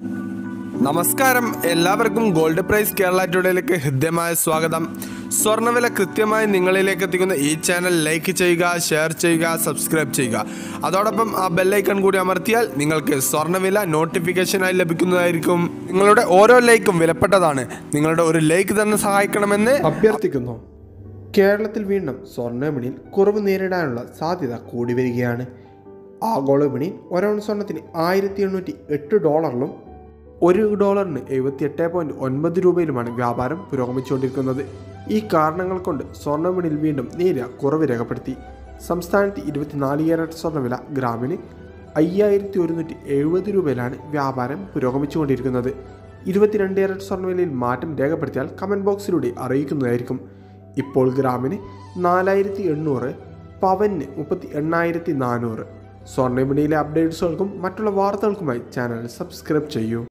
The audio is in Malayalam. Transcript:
നമസ്കാരം എല്ലാവർക്കും ഗോൾഡ് പ്രൈസ് കേരള ടുഡേയിലേക്ക് ഹൃദ്യമായ സ്വാഗതം സ്വർണ്ണവില കൃത്യമായി നിങ്ങളിലേക്ക് എത്തിക്കുന്ന ഈ ചാനൽ ലൈക്ക് ചെയ്യുക ഷെയർ ചെയ്യുക സബ്സ്ക്രൈബ് ചെയ്യുക അതോടൊപ്പം ആ ബെല്ലൈക്കൺ കൂടി അമർത്തിയാൽ നിങ്ങൾക്ക് സ്വർണ്ണവില നോട്ടിഫിക്കേഷനായി ലഭിക്കുന്നതായിരിക്കും നിങ്ങളുടെ ഓരോ ലൈക്കും വിലപ്പെട്ടതാണ് നിങ്ങളുടെ ഒരു ലൈക്ക് തന്നെ സഹായിക്കണമെന്ന് അഭ്യർത്ഥിക്കുന്നു കേരളത്തിൽ വീണ്ടും സ്വർണ്ണവിപണിയിൽ കുറവ് നേരിടാനുള്ള സാധ്യത കൂടി വരികയാണ് ആഗോള വിപണിയിൽ ഒരൗൺ സ്വർണ്ണത്തിന് ആയിരത്തി എണ്ണൂറ്റി എട്ട് ഡോളറിലും ഒരു ഡോളറിന് എഴുപത്തി എട്ട് പോയിൻറ്റ് ഒൻപത് രൂപയിലുമാണ് വ്യാപാരം പുരോഗമിച്ചുകൊണ്ടിരിക്കുന്നത് ഈ കാരണങ്ങൾ കൊണ്ട് സ്വർണ്ണവിപണിയിൽ വീണ്ടും നേരിയ കുറവ് രേഖപ്പെടുത്തി സംസ്ഥാനത്ത് ഇരുപത്തിനാല് ക്യാരറ്റ് സ്വർണ്ണവില ഗ്രാമിന് അയ്യായിരത്തി ഒരുന്നൂറ്റി എഴുപത് രൂപയിലാണ് വ്യാപാരം പുരോഗമിച്ചുകൊണ്ടിരിക്കുന്നത് ഇരുപത്തിരണ്ട് ക്യാരറ്റ് സ്വർണ്ണവിലയിൽ മാറ്റം രേഖപ്പെടുത്തിയാൽ കമൻറ്റ് ബോക്സിലൂടെ അറിയിക്കുന്നതായിരിക്കും ഇപ്പോൾ ഗ്രാമിന് നാലായിരത്തി എണ്ണൂറ് പവന് മുപ്പത്തി എണ്ണായിരത്തി നാനൂറ് സ്വർണ്ണവിപണിയിലെ അപ്ഡേറ്റ്സുകൾക്കും മറ്റുള്ള വാർത്തകൾക്കുമായി ചാനൽ സബ്സ്ക്രൈബ് ചെയ്യൂ